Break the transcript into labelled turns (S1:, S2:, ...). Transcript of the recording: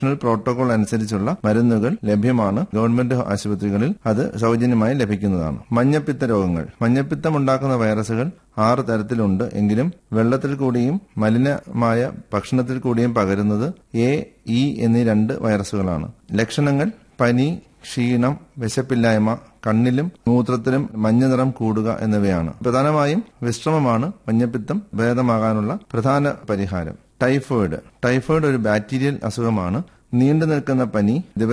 S1: national protocol അനുസരിച്ചുള്ള മരുന്നുകൾ ലഭ്യമാണ് ഗവൺമെന്റ് ആശുപത്രികളിൽ അത് സൗജന്യമായി ലഭിക്കുന്നതാണ് മഞ്ഞപ്പിത്ത രോഗങ്ങൾ മഞ്ഞപ്പിത്തം ഉണ്ടാക്കുന്ന വൈറസുകൾ ആറ് തരത്തിലുണ്ട് എങ്കിലും വെള്ളത്തിൽ കൂടിയും മലിനമായ ഭക്ഷണത്തിൽ കൂടിയും പകരുന്നത് എ ഇ എന്നീ രണ്ട് വൈറസുകളാണ് ലക്ഷണങ്ങൾ പനി ക്ഷീണം വിശപ്പില്ലായ്മ കണ്ണിലും മൂത്രത്തിലും മഞ്ഞ നിറം കൂടുക എന്നിവയാണ് പ്രധാനമായും വിശ്രമമാണ് മഞ്ഞപ്പിത്തം ഭേദമാകാനുള്ള പ്രധാന പരിഹാരം ടൈഫോയിഡ് ടൈഫോയിഡ് ഒരു ബാക്ടീരിയൽ അസുഖമാണ് നീണ്ടു നിൽക്കുന്ന പനി